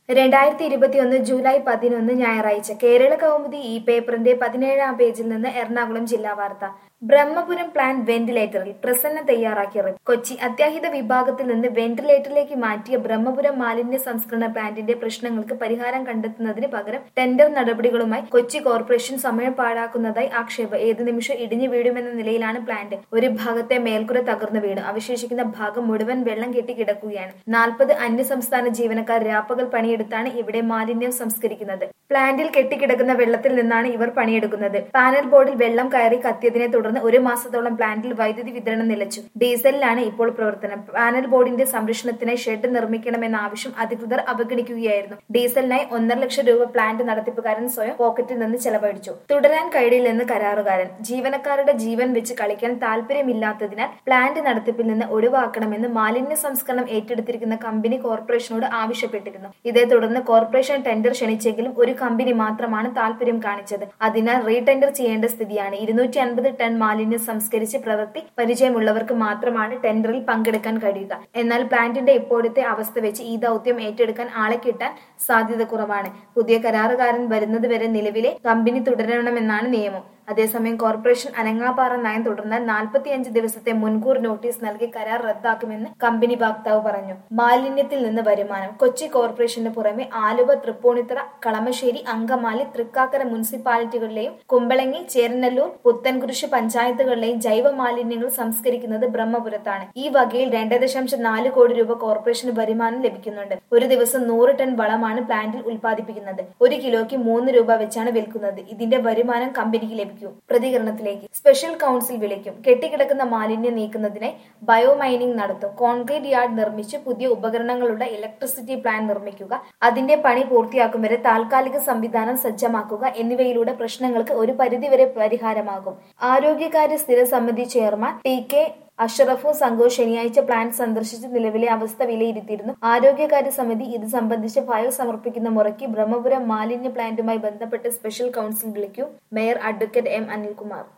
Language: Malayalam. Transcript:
രണ്ടായിരത്തി ഇരുപത്തിയൊന്ന് ജൂലൈ പതിനൊന്ന് ഞായറാഴ്ച കേരള കൗമുദി ഈ പേപ്പറിന്റെ പതിനേഴാം പേജിൽ നിന്ന് എറണാകുളം ജില്ലാ വാർത്ത ബ്രഹ്മപുരം പ്ലാന്റ് വെന്റിലേറ്ററിൽ പ്രസന്ന തയ്യാറാക്കിയ റിപ്പ് കൊച്ചി അത്യാഹിത വിഭാഗത്തിൽ നിന്ന് വെന്റിലേറ്ററിലേക്ക് മാറ്റിയ ബ്രഹ്മപുരം മാലിന്യ സംസ്കരണ പ്ലാന്റിന്റെ പ്രശ്നങ്ങൾക്ക് പരിഹാരം കണ്ടെത്തുന്നതിന് പകരം ടെൻഡർ നടപടികളുമായി കൊച്ചി കോർപ്പറേഷൻ സമയം പാഴാക്കുന്നതായി ആക്ഷേപം ഏത് നിമിഷം ഇടിഞ്ഞു വീഴുമെന്ന നിലയിലാണ് പ്ലാന്റ് ഒരു ഭാഗത്തെ മേൽക്കുര തകർന്നു വീണു അവശേഷിക്കുന്ന ഭാഗം മുഴുവൻ വെള്ളം കെട്ടി കിടക്കുകയാണ് നാൽപ്പത് അന്യസംസ്ഥാന ജീവനക്കാർ രാപ്പകൽ പണിയെടുത്താണ് ഇവിടെ മാലിന്യം സംസ്കരിക്കുന്നത് പ്ലാന്റിൽ കെട്ടിക്കിടക്കുന്ന വെള്ളത്തിൽ നിന്നാണ് ഇവർ പണിയെടുക്കുന്നത് പാനൽ ബോർഡിൽ വെള്ളം കയറി കത്തിയതിനെ തുടർന്ന് ഒരു മാസത്തോളം പ്ലാന്റിൽ വൈദ്യുതി വിതരണം നിലച്ചു ഡീസലിലാണ് ഇപ്പോൾ പ്രവർത്തനം പാനൽ ബോർഡിന്റെ സംരക്ഷണത്തിനായി ഷെഡ് നിർമ്മിക്കണമെന്ന ആവശ്യം അധികൃതർ അവഗണിക്കുകയായിരുന്നു ഡീസലിനായി ഒന്നര ലക്ഷം രൂപ പ്ലാന്റ് നടത്തിപ്പുകാരൻ സ്വയം പോക്കറ്റിൽ നിന്ന് ചെലവഴിച്ചു തുടരാൻ കഴിയില്ലെന്ന് കരാറുകാരൻ ജീവനക്കാരുടെ ജീവൻ വെച്ച് കളിക്കാൻ താല്പര്യമില്ലാത്തതിനാൽ പ്ലാന്റ് നടത്തിപ്പിൽ നിന്ന് ഒഴിവാക്കണമെന്ന് മാലിന്യ സംസ്കരണം ഏറ്റെടുത്തിരിക്കുന്ന കമ്പനി കോർപ്പറേഷനോട് ആവശ്യപ്പെട്ടിരുന്നു ഇതേ തുടർന്ന് കോർപ്പറേഷൻ ടെൻഡർ ക്ഷണിച്ചെങ്കിലും ഒരു കമ്പനി മാത്രമാണ് താല്പര്യം കാണിച്ചത് അതിനാൽ റീടെൻഡർ ചെയ്യേണ്ട സ്ഥിതിയാണ് ഇരുന്നൂറ്റി അൻപത് ടൺ മാലിന്യം സംസ്കരിച്ച് പ്രവൃത്തി പരിചയമുള്ളവർക്ക് മാത്രമാണ് ടെൻഡറിൽ പങ്കെടുക്കാൻ കഴിയുക എന്നാൽ പ്ലാന്റിന്റെ ഇപ്പോഴത്തെ അവസ്ഥ വെച്ച് ഈ ദൗത്യം ഏറ്റെടുക്കാൻ ആളെ കിട്ടാൻ സാധ്യത കുറവാണ് പുതിയ കരാറുകാരൻ വരുന്നത് വരെ നിലവിലെ കമ്പനി തുടരണമെന്നാണ് നിയമം അതേസമയം കോർപ്പറേഷൻ അനങ്ങാപ്പാറ നയം തുടർന്നാൽ നാൽപ്പത്തിയഞ്ച് ദിവസത്തെ മുൻകൂർ നോട്ടീസ് നൽകി കരാർ റദ്ദാക്കുമെന്ന് കമ്പനി വക്താവ് പറഞ്ഞു മാലിന്യത്തിൽ നിന്ന് വരുമാനം കൊച്ചി കോർപ്പറേഷന് പുറമെ ആലുവ തൃപ്പൂണിത്തറ കളമശ്ശേരി അങ്കമാലി തൃക്കാക്കര മുനിസിപ്പാലിറ്റികളിലെയും കുമ്പളങ്ങി ചേരനല്ലൂർ പുത്തൻകുരിശ് പഞ്ചായത്തുകളിലെയും ജൈവ മാലിന്യങ്ങൾ സംസ്കരിക്കുന്നത് ബ്രഹ്മപുരത്താണ് ഈ വകയിൽ രണ്ട് ദശാംശം നാല് കോടി രൂപ കോർപ്പറേഷന് വരുമാനം ലഭിക്കുന്നുണ്ട് ഒരു ദിവസം നൂറ് ടൺ വളമാണ് പ്ലാന്റിൽ ഉൽപ്പാദിപ്പിക്കുന്നത് ഒരു കിലോയ്ക്ക് മൂന്ന് രൂപ വെച്ചാണ് വിൽക്കുന്നത് ഇതിന്റെ വരുമാനം കമ്പനിക്ക് ലഭിക്കും പ്രതികരണത്തിലേക്ക് സ്പെഷ്യൽ കൗൺസിൽ വിളിക്കും കെട്ടിക്കിടക്കുന്ന മാലിന്യം നീക്കുന്നതിനായി ബയോമൈനിംഗ് നടത്തും കോൺക്രീറ്റ് യാർഡ് നിർമ്മിച്ച് പുതിയ ഉപകരണങ്ങളുടെ ഇലക്ട്രിസിറ്റി പ്ലാന്റ് നിർമ്മിക്കുക അതിന്റെ പണി പൂർത്തിയാക്കും വരെ താൽക്കാലിക സംവിധാനം സജ്ജമാക്കുക എന്നിവയിലൂടെ പ്രശ്നങ്ങൾക്ക് ഒരു പരിധിവരെ പരിഹാരമാകും ആരോഗ്യകാര്യ സ്ഥിര സമിതി ചെയർമാൻ ടി കെ അഷറഫും സംഘവും ശനിയാഴ്ച പ്ലാന്റ് സന്ദർശിച്ച് നിലവിലെ അവസ്ഥ വിലയിരുത്തിയിരുന്നു ആരോഗ്യകാര്യ സമിതി ഇത് സംബന്ധിച്ച് ഫയൽ സമർപ്പിക്കുന്ന മുറയ്ക്ക് ബ്രഹ്മപുരം മാലിന്യ പ്ലാന്റുമായി ബന്ധപ്പെട്ട് സ്പെഷ്യൽ കൗൺസിൽ വിളിക്കും മേയർ അഡ്വക്കേറ്റ് എം അനിൽകുമാർ